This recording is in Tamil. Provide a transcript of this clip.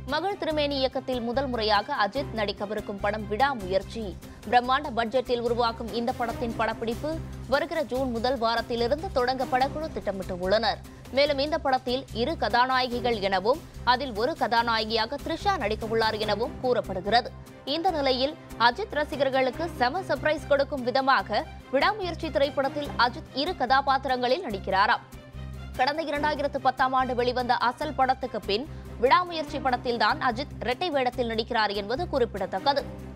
மகள் திருமேனி இயக்கத்தில் முதல் முறையாக அஜித் நடிக்கவிருக்கும் படம் விடாமுயற்சி பிரம்மாண்ட பட்ஜெட்டில் உருவாக்கும் இந்த படத்தின் படப்பிடிப்பு வருகிற ஜூன் முதல் வாரத்திலிருந்து தொடங்க படக்குழு திட்டமிட்டுள்ளனர் மேலும் இந்த படத்தில் இரு கதாநாயகிகள் எனவும் அதில் ஒரு கதாநாயகியாக த்ரிஷா நடிக்கவுள்ளார் எனவும் கூறப்படுகிறது இந்த நிலையில் அஜித் ரசிகர்களுக்கு செம சர்ப்ரைஸ் கொடுக்கும் விதமாக விடாமுயற்சி திரைப்படத்தில் அஜித் இரு கதாபாத்திரங்களில் நடிக்கிறாராம் கடந்த இரண்டாயிரத்து பத்தாம் ஆண்டு வெளிவந்த அசல் படத்துக்கு பின் விடாமுயற்சி படத்தில்தான் அஜித் இரட்டை வேடத்தில் நடிக்கிறார் என்பது குறிப்பிடத்தக்கது